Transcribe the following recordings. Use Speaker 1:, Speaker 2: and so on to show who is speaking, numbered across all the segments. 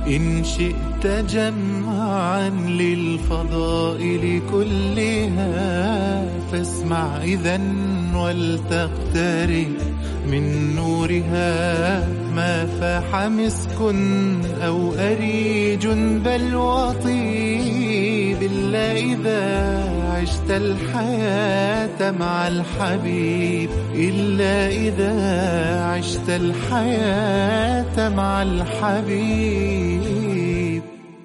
Speaker 1: إن شئت جمعا للفضائل كلها فاسمع إذا ولتقترب من نورها ما فاح مسك أو أريج بل وطيب إلا إذا عشت الحياة مع الحبيب إلا إذا عشت الحياة مع الحبيب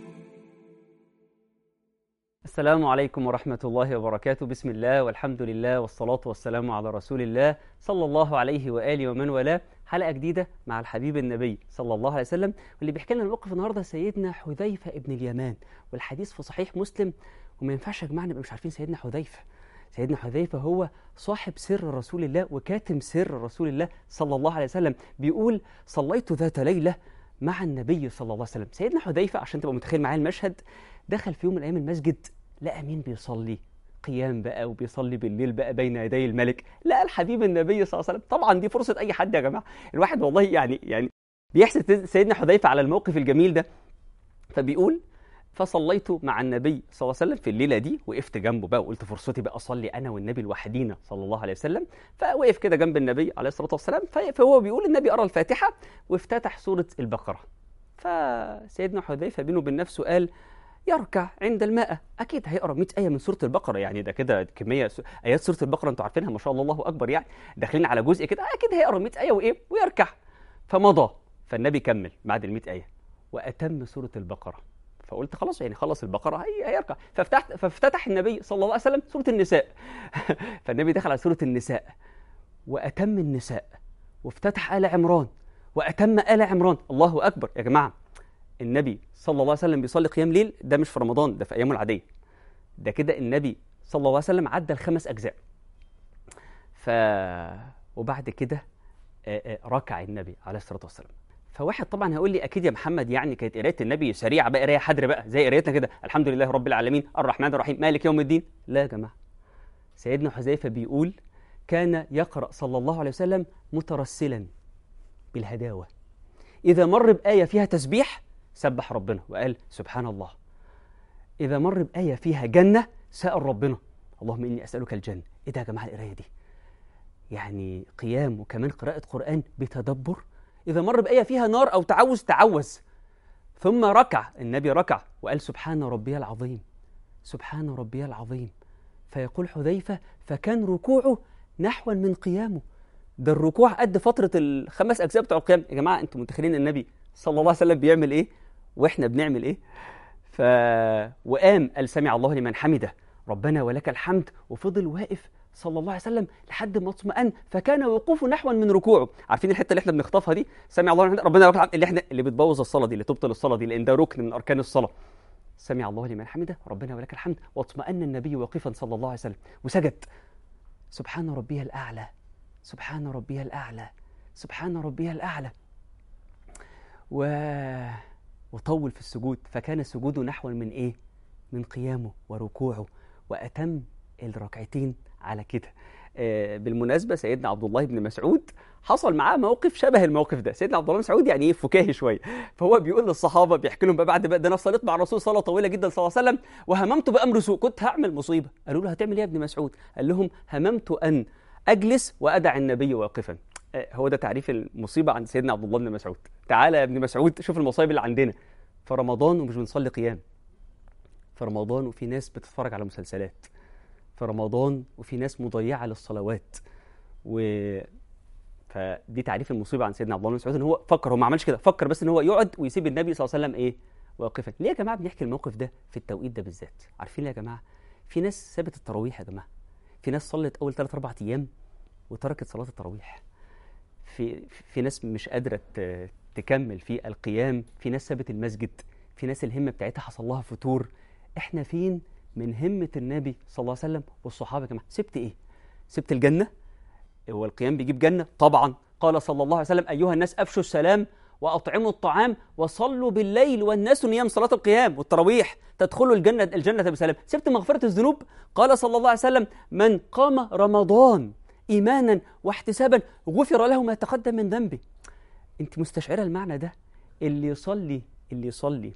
Speaker 2: السلام عليكم ورحمة الله وبركاته بسم الله والحمد لله والصلاة والسلام على رسول الله صلى الله عليه وآله ومن والاه حلقة جديدة مع الحبيب النبي صلى الله عليه وسلم واللي بيحكي لنا الموقف النهاردة سيدنا حذيفة ابن اليمان والحديث في صحيح مسلم وما ينفعش يا جماعة نبقى مش عارفين سيدنا حذيفة سيدنا حذيفة هو صاحب سر رسول الله وكاتم سر رسول الله صلى الله عليه وسلم بيقول صليت ذات ليلة مع النبي صلى الله عليه وسلم سيدنا حذيفة عشان تبقى متخيل معايا المشهد دخل في يوم من الأيام المسجد لقى مين بيصلي قيام بقى وبيصلي بالليل بقى بين يدي الملك لقى الحبيب النبي صلى الله عليه وسلم طبعا دي فرصة أي حد يا جماعة الواحد والله يعني يعني بيحسد سيدنا حذيفة على الموقف الجميل ده فبيقول فصليت مع النبي صلى الله عليه وسلم في الليله دي وقفت جنبه بقى وقلت فرصتي بقى اصلي انا والنبي لوحدينا صلى الله عليه وسلم فوقف كده جنب النبي عليه الصلاه والسلام فهو بيقول النبي قرا الفاتحه وافتتح سوره البقره فسيدنا حذيفه بينه وبين نفسه قال يركع عند الماء اكيد هيقرا 100 ايه من سوره البقره يعني ده كده كميه س... ايات سوره البقره انتوا عارفينها ما شاء الله الله اكبر يعني داخلين على جزء كده اكيد هيقرا 100 ايه وايه ويركع فمضى فالنبي كمل بعد ال 100 ايه واتم سوره البقره فقلت خلاص يعني خلص البقره هي هيركع ففتحت فافتتح النبي صلى الله عليه وسلم سوره النساء فالنبي دخل على سوره النساء واتم النساء وافتتح ال عمران واتم ال عمران الله اكبر يا جماعه النبي صلى الله عليه وسلم بيصلي قيام ليل ده مش في رمضان ده في ايامه العاديه ده كده النبي صلى الله عليه وسلم عدى الخمس اجزاء ف وبعد كده ركع النبي عليه الصلاه والسلام فواحد طبعا هيقول لي اكيد يا محمد يعني كانت قرايه النبي سريعه بقى قرايه حدر بقى زي قرايتنا كده الحمد لله رب العالمين الرحمن الرحيم مالك يوم الدين لا يا جماعه سيدنا حذيفه بيقول كان يقرا صلى الله عليه وسلم مترسلا بالهداوه اذا مر بايه فيها تسبيح سبح ربنا وقال سبحان الله اذا مر بايه فيها جنه سال ربنا اللهم اني اسالك الجنه ايه ده يا جماعه القرايه دي يعني قيام وكمان قراءه قران بتدبر إذا مر بآية فيها نار أو تعوذ تعوذ ثم ركع النبي ركع وقال سبحان ربي العظيم سبحان ربي العظيم فيقول حذيفة فكان ركوعه نحوا من قيامه ده الركوع قد فترة الخمس أجزاء بتوع القيام يا جماعة أنتم متخيلين النبي صلى الله عليه وسلم بيعمل إيه وإحنا بنعمل إيه ف... وقام قال سمع الله لمن حمده ربنا ولك الحمد وفضل واقف صلى الله عليه وسلم لحد ما اطمأن فكان وقوفه نحوا من ركوعه عارفين الحته اللي احنا بنخطفها دي سمع الله لمن ربنا ولك الحمد اللي احنا اللي بتبوظ الصلاه دي اللي تبطل الصلاه دي لان ده ركن من اركان الصلاه سمع الله لمن حمده ربنا ولك الحمد واطمأن النبي واقفا صلى الله عليه وسلم وسجد سبحان ربي الاعلى سبحان ربي الاعلى سبحان ربي الاعلى و وطول في السجود فكان سجوده نحو من ايه من قيامه وركوعه واتم الركعتين على كده آه بالمناسبة سيدنا عبد الله بن مسعود حصل معاه موقف شبه الموقف ده سيدنا عبد الله بن مسعود يعني ايه فكاهي شوية فهو بيقول للصحابة بيحكي لهم بقى بعد بقى ده انا صليت مع الرسول صلاة طويلة جدا صلى الله عليه وسلم وهممت بأمر سوء كنت هعمل مصيبة قالوا له هتعمل ايه يا ابن مسعود قال لهم هممت أن أجلس وأدع النبي واقفا آه هو ده تعريف المصيبة عند سيدنا عبد الله بن مسعود تعالى يا ابن مسعود شوف المصايب اللي عندنا في رمضان ومش بنصلي قيام في رمضان وفي ناس بتتفرج على مسلسلات في رمضان وفي ناس مضيعه للصلوات و فدي تعريف المصيبه عن سيدنا عبد الله بن مسعود ان هو فكر هو ما عملش كده فكر بس ان هو يقعد ويسيب النبي صلى الله عليه وسلم ايه واقفا ليه يا جماعه بنحكي الموقف ده في التوقيت ده بالذات عارفين يا جماعه في ناس سابت التراويح يا جماعه في ناس صلت اول 3 4 ايام وتركت صلاه التراويح في في ناس مش قادره تكمل في القيام في ناس سابت المسجد في ناس الهمه بتاعتها حصل لها فتور احنا فين من همة النبي صلى الله عليه وسلم والصحابة كمان سبت إيه؟ سبت الجنة؟ هو القيام بيجيب جنة؟ طبعا قال صلى الله عليه وسلم أيها الناس أفشوا السلام وأطعموا الطعام وصلوا بالليل والناس نيام صلاة القيام والتراويح تدخلوا الجنة الجنة بسلام سبت مغفرة الذنوب قال صلى الله عليه وسلم من قام رمضان إيمانا واحتسابا غفر له ما تقدم من ذنبه أنت مستشعرة المعنى ده اللي يصلي اللي يصلي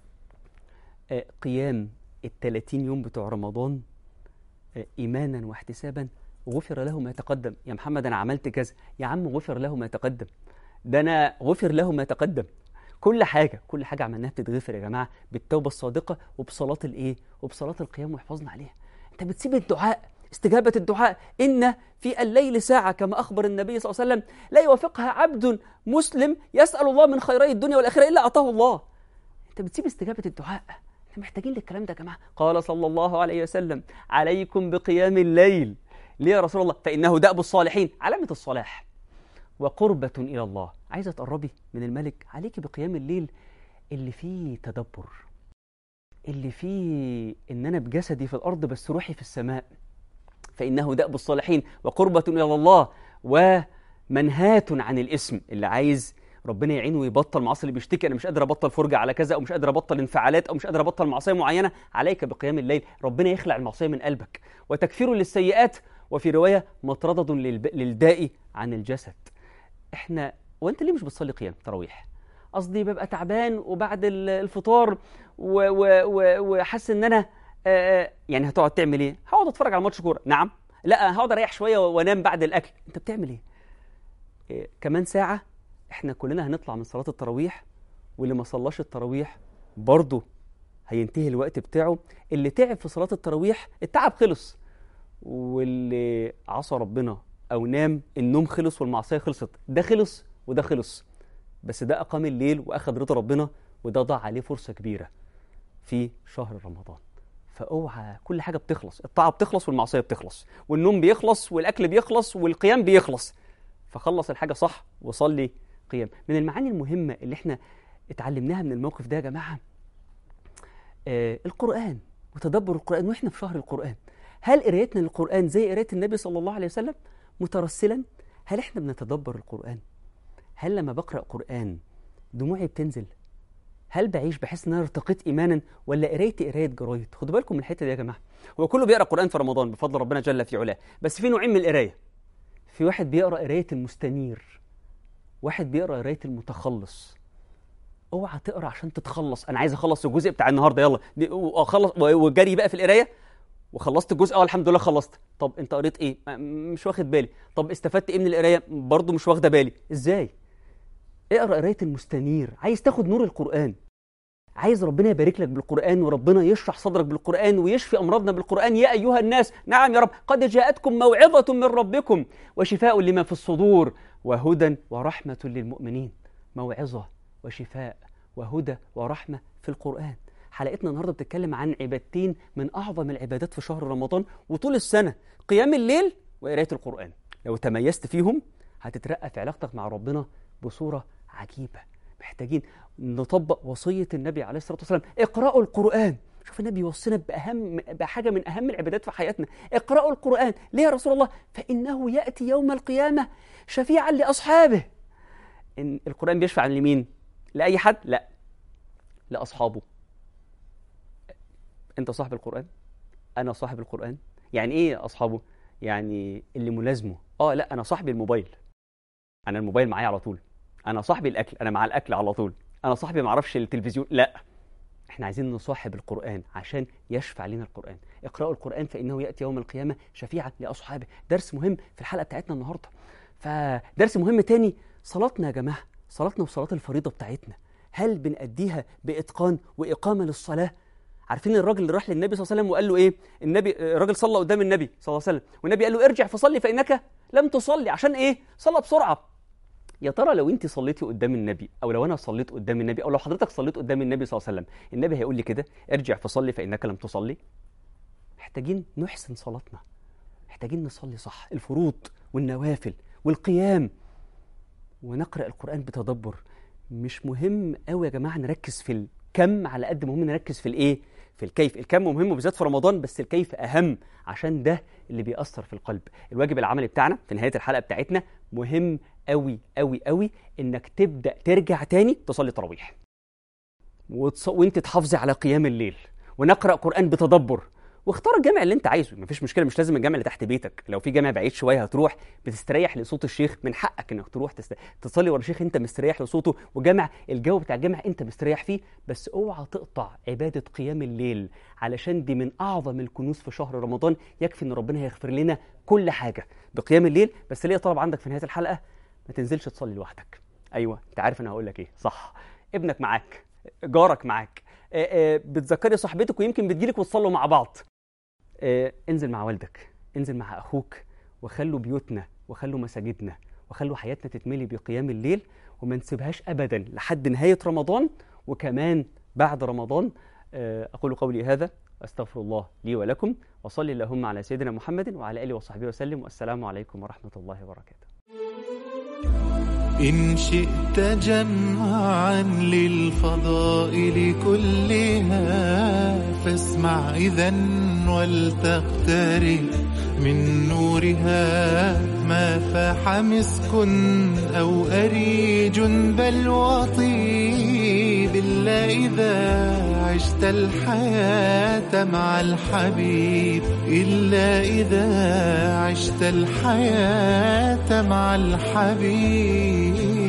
Speaker 2: آه، قيام التلاتين يوم بتوع رمضان آه، إيمانا واحتسابا غفر له ما تقدم يا محمد أنا عملت كذا يا عم غفر له ما تقدم ده أنا غفر له ما تقدم كل حاجة كل حاجة عملناها بتتغفر يا جماعة بالتوبة الصادقة وبصلاة الإيه وبصلاة القيام وحفظنا عليها أنت بتسيب الدعاء استجابة الدعاء إن في الليل ساعة كما أخبر النبي صلى الله عليه وسلم لا يوافقها عبد مسلم يسأل الله من خيري الدنيا والآخرة إلا أعطاه الله أنت بتسيب استجابة الدعاء احنا محتاجين للكلام ده يا جماعة قال صلى الله عليه وسلم عليكم بقيام الليل ليه يا رسول الله فإنه دأب الصالحين علامة الصلاح وقربة إلى الله عايزة تقربي من الملك عليكي بقيام الليل اللي فيه تدبر اللي فيه إن أنا بجسدي في الأرض بس روحي في السماء فإنه دأب الصالحين وقربة إلى الله ومنهاة عن الإثم اللي عايز ربنا يعينه ويبطل معاصي اللي بيشتكي انا مش قادر ابطل فرجه على كذا او مش قادر ابطل انفعالات او مش قادر ابطل معصيه معينه عليك بقيام الليل ربنا يخلع المعصيه من قلبك وتكفير للسيئات وفي روايه مطرده للب... للداء عن الجسد احنا وانت ليه مش بتصلي قيام تراويح قصدي ببقى تعبان وبعد ال- الفطار و- و- و- وحاسس ان انا آه، آه، يعني هتقعد تعمل ايه هقعد اتفرج على ماتش كوره نعم لا هقعد اريح شويه وانام بعد الاكل انت بتعمل ايه إيه، كمان ساعة احنا كلنا هنطلع من صلاة التراويح واللي ما صلاش التراويح برضه هينتهي الوقت بتاعه اللي تعب في صلاة التراويح التعب خلص واللي عصى ربنا او نام النوم خلص والمعصية خلصت ده خلص وده خلص بس ده اقام الليل واخد رضا ربنا وده ضاع عليه فرصة كبيرة في شهر رمضان فاوعى كل حاجة بتخلص الطاعة بتخلص والمعصية بتخلص والنوم بيخلص والاكل بيخلص والقيام بيخلص فخلص الحاجة صح وصلي قيام من المعاني المهمة اللي احنا اتعلمناها من الموقف ده يا جماعة آه القرآن وتدبر القرآن واحنا في شهر القرآن هل قرايتنا للقرآن زي قراية النبي صلى الله عليه وسلم مترسلا هل احنا بنتدبر القرآن هل لما بقرأ قرآن دموعي بتنزل هل بعيش بحس ان انا ارتقيت ايمانا ولا قرايتي قرايه جرايد خدوا بالكم من الحته دي يا جماعه هو كله بيقرا قران في رمضان بفضل ربنا جل في علاه بس في نوعين من القرايه في واحد بيقرا قرايه المستنير واحد بيقرا قرايه المتخلص اوعى تقرا عشان تتخلص انا عايز اخلص الجزء بتاع النهارده يلا دي- واخلص وجري بقى في القرايه وخلصت الجزء اه الحمد لله خلصت طب انت قريت ايه م- مش واخد بالي طب استفدت ايه من القرايه برضه مش واخده بالي ازاي اقرا قرايه المستنير عايز تاخد نور القران عايز ربنا يبارك لك بالقرآن وربنا يشرح صدرك بالقرآن ويشفي أمراضنا بالقرآن يا أيها الناس نعم يا رب قد جاءتكم موعظة من ربكم وشفاء لما في الصدور وهدى ورحمة للمؤمنين موعظة وشفاء وهدى ورحمة في القرآن حلقتنا النهاردة بتتكلم عن عبادتين من أعظم العبادات في شهر رمضان وطول السنة قيام الليل وقراية القرآن لو تميزت فيهم هتترقى في علاقتك مع ربنا بصورة عجيبة محتاجين نطبق وصية النبي عليه الصلاة والسلام اقرأوا القرآن شوف النبي يوصينا بأهم بحاجة من أهم العبادات في حياتنا اقرأوا القرآن ليه يا رسول الله فإنه يأتي يوم القيامة شفيعا لأصحابه إن القرآن بيشفع لمين لأي حد لا لأصحابه أنت صاحب القرآن أنا صاحب القرآن يعني إيه أصحابه يعني اللي ملازمه آه لا أنا صاحبي الموبايل أنا الموبايل معايا على طول انا صاحبي الاكل انا مع الاكل على طول انا صاحبي ما اعرفش التلفزيون لا احنا عايزين نصاحب القران عشان يشفع لنا القران اقرأوا القران فانه ياتي يوم القيامه شفيعا لاصحابه درس مهم في الحلقه بتاعتنا النهارده فدرس مهم تاني صلاتنا يا جماعه صلاتنا وصلاه الفريضه بتاعتنا هل بنأديها بإتقان وإقامة للصلاة؟ عارفين الراجل اللي راح للنبي صلى الله عليه وسلم وقال له ايه؟ النبي الراجل صلى قدام النبي صلى الله عليه وسلم والنبي قال له ارجع فصلي فإنك لم تصلي عشان ايه؟ صلى بسرعة يا ترى لو انت صليتي قدام النبي او لو انا صليت قدام النبي او لو حضرتك صليت قدام النبي صلى الله عليه وسلم النبي هيقول لي كده ارجع فصلي فانك لم تصلي محتاجين نحسن صلاتنا محتاجين نصلي صح الفروض والنوافل والقيام ونقرا القران بتدبر مش مهم قوي يا جماعه نركز في الكم على قد ما مهم نركز في الايه في الكيف الكم مهم بالذات في رمضان بس الكيف اهم عشان ده اللي بيأثر في القلب الواجب العملي بتاعنا في نهايه الحلقه بتاعتنا مهم قوي قوي قوي انك تبدا ترجع تاني تصلي تراويح وتص... وانت تحافظي على قيام الليل ونقرا قران بتدبر واختار الجامع اللي انت عايزه مفيش مشكله مش لازم الجامع اللي تحت بيتك لو في جامع بعيد شويه هتروح بتستريح لصوت الشيخ من حقك انك تروح تست... تصلي ورا الشيخ انت مستريح لصوته وجامع الجو بتاع الجامع انت مستريح فيه بس اوعى تقطع عباده قيام الليل علشان دي من اعظم الكنوز في شهر رمضان يكفي ان ربنا هيغفر لنا كل حاجه بقيام الليل بس ليه طلب عندك في نهايه الحلقه ما تنزلش تصلي لوحدك ايوه انت عارف انا هقول لك ايه صح ابنك معاك جارك معاك آه، آه، بتذكري صاحبتك ويمكن بتجيلك وتصلوا مع بعض آه، انزل مع والدك انزل مع اخوك وخلوا بيوتنا وخلوا مساجدنا وخلوا حياتنا تتملي بقيام الليل وما نسيبهاش ابدا لحد نهايه رمضان وكمان بعد رمضان آه، اقول قولي هذا استغفر الله لي ولكم وصلي اللهم على سيدنا محمد وعلى اله وصحبه وسلم والسلام عليكم ورحمه الله وبركاته
Speaker 1: إن شئت جمعا للفضائل كلها فاسمع إذا ولتقترب من نورها ما فاح مسك أو أريج بل وطيب إلا إذا عشت الحياة مع الحبيب إلا إذا عشت الحياة مع الحبيب